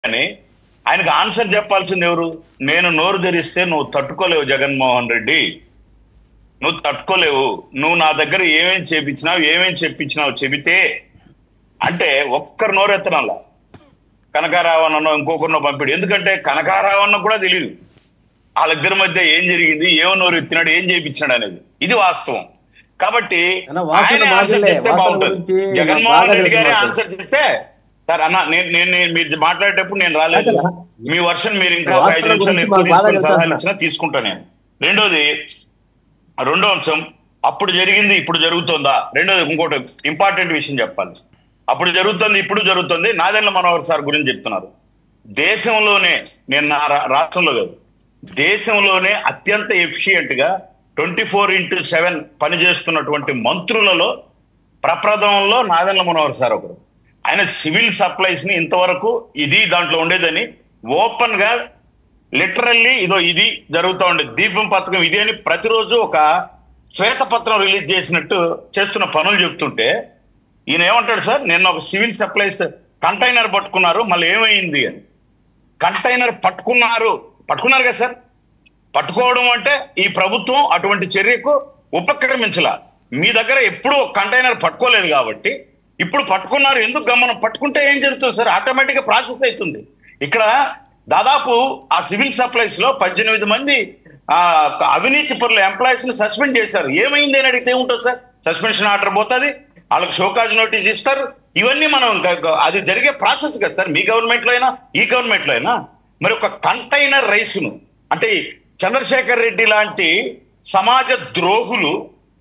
కానీ ఆయనకు ఆన్సర్ చెప్పాల్సింది ఎవరు నేను నోరు తెరిస్తే నువ్వు తట్టుకోలేవు జగన్మోహన్ రెడ్డి నువ్వు తట్టుకోలేవు నువ్వు నా దగ్గర ఏమేం చేపించినావు ఏమేం చెప్పించినావు చెబితే అంటే ఒక్కరు నోరెత్తనంలా కనకారావన్నో ఇంకొకరినో పంపిడు ఎందుకంటే కనకారావన్న కూడా తెలియదు వాళ్ళిద్దరి మధ్య ఏం జరిగింది ఏమో నోరు ఎత్తినాడు ఏం చేయించినాడు అనేది ఇది వాస్తవం కాబట్టి అన్న, వాసన ఆయనే మాటలే, ఆన్సర్ చెప్తే వాసన బాగుంటుంది గురించి నాకు జగన్మోహన్ బాగా రెడ్డి తెలిసిన గారే మాటలు. ఆన్సర్ చెప్తే సార్ అన్న నేను నేను నేను మీరు మాట్లాడేటప్పుడు నేను రాలేదు కదా. మీ వర్షన్ మీరు ఇంకా ఒక వాసన ఐదు నిమిషాలు గురించి ఎక్కువ మాకు బాగా తీసుకొని తెలుసు సలహాలు అన్న. ఇచ్చినా తీసుకుంటా నేను రెండోది రెండో అంశం అప్పుడు జరిగింది ఇప్పుడు జరుగుతుందా రెండోది ఇంకోటి ఇంపార్టెంట్ విషయం చెప్పాలి అప్పుడు జరుగుతుంది ఇప్పుడు జరుగుతుంది నాదెండ్ల మనోహర్ సార్ గురించి చెప్తున్నారు దేశంలోనే నేను నా రా- రాష్ట్రంలో కాదు దేశంలోనే అత్యంత ఎఫిషియెంట్ గా ట్వంటీ ఫోర్ ఇంటూ సెవెన్ పనిచేస్తున్నటువంటి మంత్రులలో ప్రప్రథమంలో నాదెండ్ల మనోహర్ సార్ ఒకరు ఆయన సివిల్ సప్లైస్ ని ఇంతవరకు ఇది దాంట్లో ఉండేదని ఓపెన్ గా లిటరల్లీ ఇదో ఇది జరుగుతూ ఉండేది దీపం పథకం ఇది అని ప్రతిరోజు ఒక శ్వేతపత్రం రిలీజ్ చేసినట్టు చేస్తున్న పనులు చెప్తుంటే ఈయన ఏమంటాడు సార్ నిన్న ఒక సివిల్ సప్లైస్ కంటైనర్ పట్టుకున్నారు మళ్ళీ ఏమైంది అని కంటైనర్ పట్టుకున్నారు పట్టుకున్నారు కదా సార్ పట్టుకోవడం అంటే ఈ ప్రభుత్వం అటువంటి చర్యకు ఉపక్రమించాల మీ దగ్గర ఎప్పుడూ కంటైనర్ పట్టుకోలేదు కాబట్టి ఇప్పుడు పట్టుకున్నారు ఎందుకు గమనం పట్టుకుంటే ఏం జరుగుతుంది సార్ ఆటోమేటిక్ గా ప్రాసెస్ అవుతుంది ఇక్కడ దాదాపు ఆ సివిల్ సప్లైస్ లో పద్దెనిమిది మంది ఆ అవినీతి పరుల ఎంప్లాయీస్ ని సస్పెండ్ చేశారు ఏమైంది అని అడిగితే ఏముంటుంది సార్ సస్పెన్షన్ ఆర్డర్ పోతుంది వాళ్ళకి షోకాజ్ నోటీస్ ఇస్తారు ఇవన్నీ మనం గ- గ- అది జరిగే ప్రాసెస్ కదా సార్ మీ గవర్నమెంట్ లో అయినా ఈ గవర్నమెంట్ లో అయినా మరి ఒక కంటైనర్ రైస్ ను అంటే చంద్రశేఖర్ రెడ్డి లాంటి సమాజ ద్రోహులు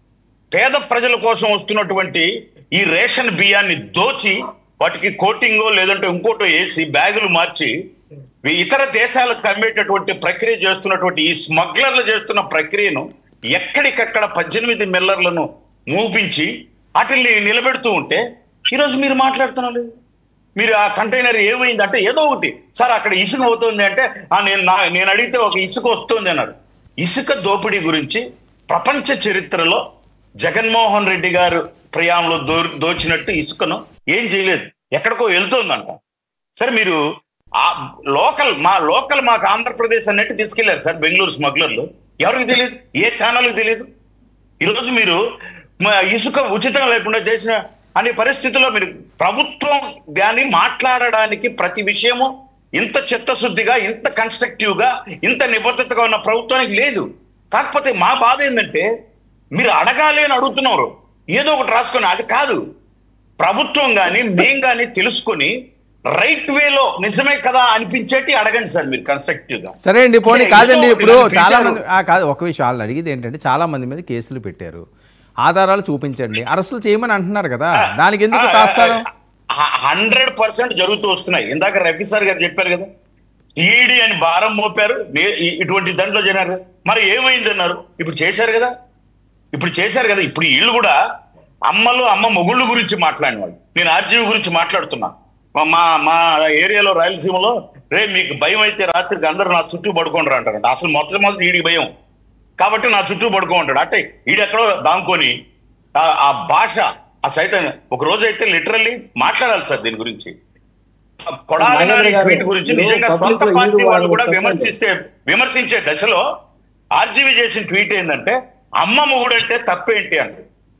పేద ప్రజల కోసం వస్తున్నటువంటి ఈ రేషన్ బియ్యాన్ని దోచి వాటికి కోటింగో లేదంటే ఇంకోటో వేసి బ్యాగులు మార్చి ఈ ఇతర దేశాలకు అమ్మేటటువంటి ప్రక్రియ చేస్తున్నటువంటి ఈ స్మగ్లర్లు చేస్తున్న ప్రక్రియను ఎక్కడికక్కడ పద్దెనిమిది మిల్లర్లను మూపించి వాటిని నిలబెడుతూ ఉంటే ఈరోజు మీరు మాట్లాడుతున్నారు మీరు ఆ కంటైనర్ ఏమైంది అంటే ఏదో ఒకటి సార్ అక్కడ ఇసుక పోతుంది అంటే "ఆ, నేను నా- నేను అడిగితే ఒక ఇసుక వస్తుంది అన్నాడు ఇసుక దోపిడీ గురించి ప్రపంచ చరిత్రలో జగన్మోహన్ రెడ్డి గారు ప్రయాణంలో దో దోచినట్టు ఇసుకను ఏం చేయలేదు ఎక్కడికో వెళ్తోందంట సరే మీరు ఆ లోకల్ మా లోకల్ మాకు ఆంధ్రప్రదేశ్ అన్నట్టు తీసుకెళ్లారు సార్ బెంగళూరు స్మగ్లర్లు ఎవరికి తెలియదు ఏ ఛానల్కి తెలియదు ఈరోజు మీరు మా ఇసుక ఉచితం లేకుండా చేసిన అనే పరిస్థితుల్లో మీరు ప్రభుత్వం దాన్ని మాట్లాడడానికి ప్రతి విషయము ఇంత చిత్తశుద్ధిగా ఇంత కన్స్ట్రక్టివ్ గా ఇంత నిబద్ధతగా ఉన్న ప్రభుత్వానికి లేదు కాకపోతే మా బాధ ఏంటంటే మీరు అడగాలి అని అడుగుతున్నారు ఏదో ఒకటి రాసుకొని అది కాదు ప్రభుత్వం కానీ మేం కానీ తెలుసుకొని రైట్ వేలో నిజమే కదా అనిపించేటి అడగండి సార్ మీరు కన్స్ట్రక్టివ్ గా సరే అండి పోనీ అంటే కాదండి ఏదో ఇప్పుడు ఒకటి చాలా పిలిచారు. మంది ఆ, కాదు ఒక విషయం వాళ్ళు అడిగేది ఏంటంటే చాలా మంది మీద కేసులు పెట్టారు ఆధారాలు చూపించండి అరెస్టులు చేయమని అంటున్నారు కదా దానికి ఎందుకు తాస్తారు హండ్రెడ్ పర్సెంట్ జరుగుతూ వస్తున్నాయి ఇందాక రఫీ సార్ గారు చెప్పారు కదా టీఈడి అని భారం మోపారు మే- ఇ- ఇటువంటి దాంట్లో చేరారు మరి ఏమైంది అన్నారు ఇప్పుడు చేశారు కదా ఇప్పుడు చేశారు కదా ఇప్పుడు వీళ్ళు కూడా అమ్మలు అమ్మ మొగుళ్ళు గురించి మాట్లాడిన వాళ్ళు నేను ఆర్జీవి గురించి మాట్లాడుతున్నా మా- మా మా ఏరియాలో రాయలసీమలో రే మీకు భయం అయితే రాత్రికి అందరూ నా చుట్టూ పడుకుంటారు అంటారంట అసలు మొట్టమొదటి వీడికి భయం కాబట్టి నా చుట్టూ పడుకోమంటాడు అంటే ఈడెక్కడో దాంకొని ఆ- ఆ భాష ఆ సైతం ఒక రోజు అయితే లిటరల్లీ మాట్లాడాలి సార్ దీని గురించి కొడాలి మహేంద్ర నాని గారు, ట్వీట్ గురించి మీరు నిజంగా public సొంత లో పార్టీ ఈడు వాళ్ళు వాళ్ళు కూడా చెప్పండి. విమర్శిస్తే విమర్శించే దశలో ఆర్జీవి చేసిన ట్వీట్ ఏంటంటే అమ్మ మొగుడు అంటే తప్పేంటి అంటే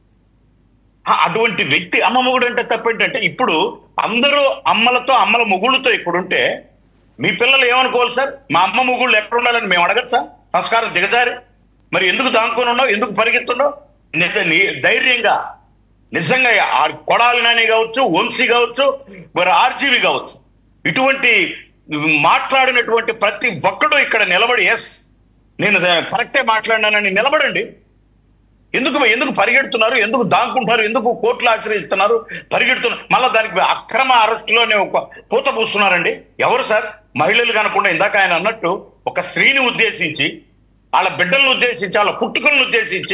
ఆ, అటువంటి వ్యక్తి అమ్మ మొగుడు అంటే తప్పేంటి అంటే ఇప్పుడు అందరూ అమ్మలతో అమ్మల మొగుళ్ళతో ఇక్కడ ఉంటే మీ పిల్లలు ఏమనుకోవాలి సార్ మా అమ్మ మొగుళ్ళు ఎక్కడ ఉండాలని మేము అడగచ్చా సంస్కారం దిగజారి మరి ఎందుకు దాంకొని ఉన్నావు ఎందుకు పరిగెత్తున్నావు నిజ- నీ- ధైర్యంగా నిజంగా ఆ కొడాలి నాని కావచ్చు వంశీ కావచ్చు మరి ఆర్జీవి కావచ్చు ఇటువంటి మాట్లాడినటువంటి ప్రతి ఒక్కడు ఇక్కడ నిలబడి ఎస్ నేను కరెక్టే మాట్లాడినానని నిలబడండి ఎందుకు ఎందుకు పరిగెడుతున్నారు ఎందుకు దాక్కుంటున్నారు ఎందుకు కోర్టులు ఆశ్రయిస్తున్నారు పరిగెడుతున్నారు మళ్ళీ దానికి అక్రమ అరెస్టులోనే ఒక పూత పూస్తున్నారండి ఎవరు సార్ మహిళలు కనకుండా ఇందాక ఆయన అన్నట్టు ఒక స్త్రీని ఉద్దేశించి వాళ్ళ బిడ్డలను ఉద్దేశించి వాళ్ళ పుట్టుకలను ఉద్దేశించి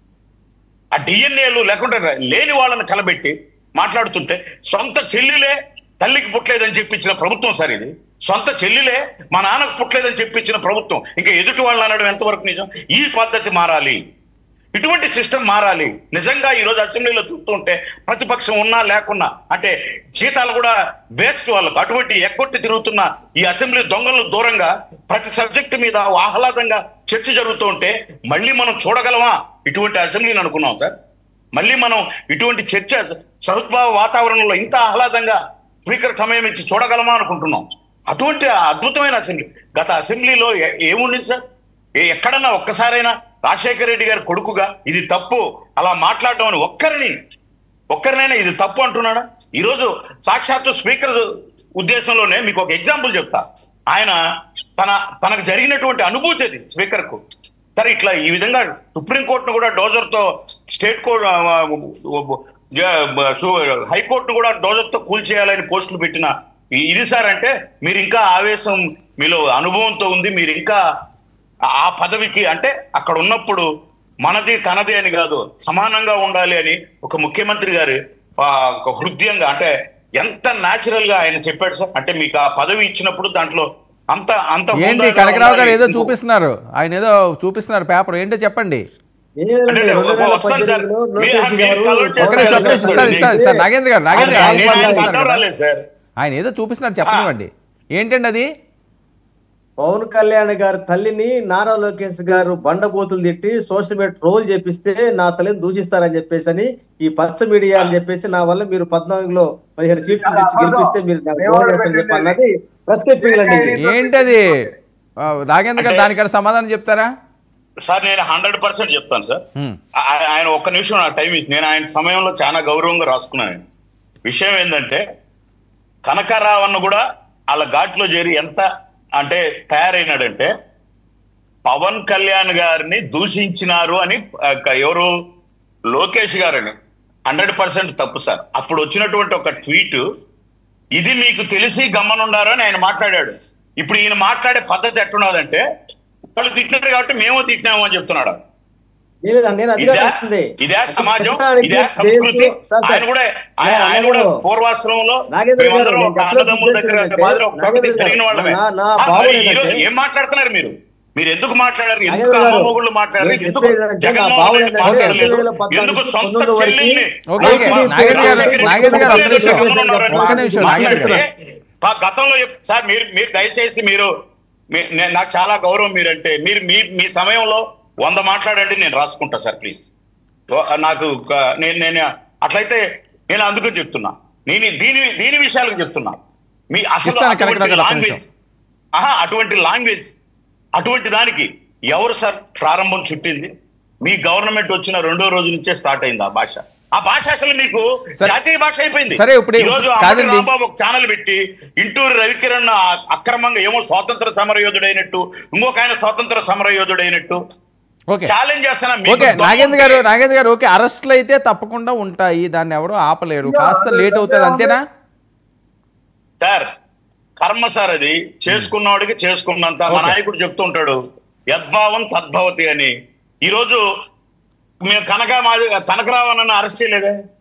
ఆ డిఎన్ఏలు లేకుంటే లేని వాళ్ళని కలబెట్టి మాట్లాడుతుంటే సొంత చెల్లిలే తల్లికి పుట్టలేదని చెప్పించిన ప్రభుత్వం సార్ ఇది సొంత చెల్లిలే మా నాన్నకు పుట్టలేదని చెప్పించిన ప్రభుత్వం ఇంకా ఎదుటి వాళ్ళని అనడం ఎంతవరకు నిజం ఈ పద్ధతి మారాలి ఇటువంటి సిస్టమ్ మారాలి నిజంగా ఈ రోజు అసెంబ్లీలో చూస్తుంటే ప్రతిపక్షం ఉన్నా లేకున్నా అంటే జీతాలు కూడా వేస్ట్ వాళ్ళకు అటువంటి ఎగ్గొట్టి తిరుగుతున్న ఈ అసెంబ్లీ దొంగలు దూరంగా ప్రతి సబ్జెక్టు మీద ఆహ్లాదంగా చర్చ జరుగుతూ ఉంటే మళ్ళీ మనం చూడగలమా ఇటువంటి అసెంబ్లీని అనుకున్నాం సార్ మళ్ళీ మనం ఇటువంటి చర్చ సహృద్భావ వాతావరణంలో ఇంత ఆహ్లాదంగా స్పీకర్ సమయం ఇచ్చి చూడగలమా అనుకుంటున్నాం అటువంటి అద్భుతమైన అసెంబ్లీ గత అసెంబ్లీలో ఏ- ఏముండింది సార్ ఏ- ఎక్కడన్నా ఒక్కసారైనా రాజశేఖర రెడ్డి గారి కొడుకుగా ఇది తప్పు అలా మాట్లాడడం అని ఒక్కరిని ఒక్కరినైనా ఇది తప్పు అంటున్నాడా ఈరోజు సాక్షాత్తు స్పీకర్ ఉద్దేశంలోనే మీకు ఒక ఎగ్జాంపుల్ చెప్తా ఆయన తన తనకు జరిగినటువంటి అనుభూతి అది స్పీకర్ కు సరే ఇట్లా ఈ విధంగా సుప్రీంకోర్టును కూడా డోజర్ తో స్టేట్ కోర్టు హైకోర్టును కూడా డోజర్ తో కూల్చేయాలని పోస్టులు పెట్టిన ఈ- ఇది సార్ అంటే మీరు ఇంకా ఆవేశం మీలో అనుభవంతో ఉంది మీరు ఇంకా ఆ పదవికి అంటే అక్కడ ఉన్నప్పుడు మనది తనది అని కాదు సమానంగా ఉండాలి అని ఒక ముఖ్యమంత్రి గారి ఆ, ఒక హృదయంగా అంటే ఎంత న్యాచురల్ గా ఆయన చెప్పాడు సార్ అంటే మీకు ఆ పదవి ఇచ్చినప్పుడు దాంట్లో అంత అంత ఏంటి హుందాగా కనకరావు గారు ఉండాలి. ఏదో చూపిస్తున్నారు ఆయన ఏదో చూపిస్తున్నారు పేపర్ ఏంటో చెప్పండి లేదండి, అంటే రెండు వేల వస్తాను సార్. పద్దెనిమిదిలో మీరు- లోకేష్ మీరు గారు కలర్ ఒక్క చేస్తారు. నిమిషం, ఒక్క నిమిషం, ఇస్తారు ఇస్తారు ఇస్తారు నాగేంద్ర గారు నాగేంద్ర గారు ఆయన ఆయన- ఏదో ఆయన చూపిస్తున్నారు అడ్డం కదా. రాలేదు సార్ ఆయన ఏదో చూపిస్తున్నారు చెప్పనివ్వండి ఏంటండి అది పవన్ కళ్యాణ్ గారి తల్లిని నారా లోకేష్ గారు బండబూతులు తిట్టి సోషల్ మీడియా ట్రోల్ చేపిస్తే నా తల్లిని దూషిస్తారని చెప్పేసి అని ఈ పచ్చ మీడియా అని చెప్పేసి నా వల్ల మీరు పద్నాలుగులో పదిహేను సీట్లు తెచ్చి గెలిపిస్తే మీరు నాకు ఓటు వేస్తారని చెప్పి అన్నది ప్రెస్ క్లిప్పింగ్ అండి ఇది. ఏంటది ఆ, నాగేంద్ర గారు దానికన్నా సమాధానం చెప్తారా సార్ నేను హండ్రెడ్ పర్సెంట్ చెప్తాను సార్ హ్మ్. ఆ- ఆ- ఆయన ఒక్క నిమిషం నా టైం ఇచ్చి నేను ఆయన సమయంలో చాలా గౌరవంగా రాసుకున్నాను విషయం ఏంటంటే కనకారావన్న కూడా వాళ్ళ ఘాట్లో చేరి ఎంత అంటే తయారైనాడంటే పవన్ కళ్యాణ్ గారిని దూషించినారు అని ఆ, క- ఎవరు లోకేష్ గారని హండ్రెడ్ పర్సెంట్ తప్పు సార్ అప్పుడు వచ్చినటువంటి ఒక ట్వీట్ ఇది మీకు తెలిసి గమ్మనుండారు అని ఆయన మాట్లాడాడు ఇప్పుడు ఈయన మాట్లాడే పద్ధతి ఎట్టున్నదంటే వాళ్ళు తిట్టినారు కాబట్టి మేము తిట్టినాము అని చెప్తున్నాడు లేదండి, నేను అదిగా ఇదే చెప్తుంది. ఇదే సమాజం తిట్టడానికి ఇదే సంస్కృతి బేసు- సార్, ఆయన కూడా ఆయన సార్, ఆయన కూడా నేను- పూర్వాశ్రమంలో నాగేంద్ర గారు, మేమందరం నేను ఒక చెప్పదలుచుకున్న అన్నదమ్ముల దగ్గర ఉద్దేశం అంటే మాదిరి ఒక నాగేంద్ర పక్కన గారు, తిరిగిన వాళ్ళమే. నా- నా ఆ, భావన మరి ఈ రోజు ఏంటంటే- ఏం మాట్లాడుతున్నారు మీరు మీరు ఎందుకు మాట్లాడారు ఎందుకు నాగేంద్ర గారు, అమ్మమొగుళ్ళు మాట్లాడారు నేను ఎందుకు చెప్పేది ఏంటంటే నా జగన్మోహన్ భావన రెడ్డి ఏంటంటే మాట్లాడలేదు? 2014 ఎందుకు సొంత 19 వరకు చెల్లెల్ని ఓకే, ఓకే. ఆ, నాగేంద్ర గారు, రాజశేఖర్ నాగేంద్ర గారు, ఒక్క రెడ్డి నిమిషం. జగన్మోహన్ ఒక్క నిమిషం, నాగేంద్ర గారు. మాట్లాడితే, ఆ గతంలో చెప్- సార్ మీరు మీరు దయచేసి మీరు మీ- నే- నాకు చాలా గౌరవం మీరంటే మీరు మీ మీ సమయంలో వంద మాట్లాడండి నేను రాసుకుంటా సార్ ప్లీజ్ ఓ- నాకు ఒక- నేను నేను అట్లయితే నేను అందుకు చెప్తున్నా నేను దీని దీని విషయాలకు చెప్తున్నా మీ అసలు ఇస్తాను కనకరావు అటువంటి గారు, ఒక్క లాంగ్వేజ్ ఆహా అటువంటి లాంగ్వేజ్ అటువంటి దానికి ఎవరు సార్ ప్రారంభం చుట్టింది మీ గవర్నమెంట్ వచ్చిన రెండో రోజు నుంచే స్టార్ట్ అయింది ఆ భాష ఆ భాష అసలు మీకు సరే. జాతీయ భాష అయిపోయింది సరే, ఇప్పుడు- ఈ రోజు కాదండి. అంబటి రాంబాబు ఒక ఛానల్ పెట్టి ఇంటూరు రవికిరణ్ ఆ- అక్రమంగా ఏమో స్వాతంత్ర సమరయోధుడైనట్టు ఇంకొక ఆయన స్వాతంత్ర సమరయోధుడైనట్టు ఓకే ఛాలెంజ్ చేస్తున్నా మీకు ఓకే దమ్ము నాగేంద్ర గారు ఉంటే- నాగేంద్ర గారు ఓకే అరెస్టులు అయితే తప్పకుండా ఉంటాయి దాన్ని ఎవరు ఆపలేరు కాస్త లేట్ అవుతుంది అంతేనా సార్ కర్మ సార్ అది చేసుకున్నవాడికి చేసుకున్నంత మా ఓకే. నాయకుడు చెప్తూ ఉంటాడు యద్భావం తద్భవతి అని ఈ రోజు మేము కనక మాది కనకరావన్న అరెస్ట్ చేయలేదే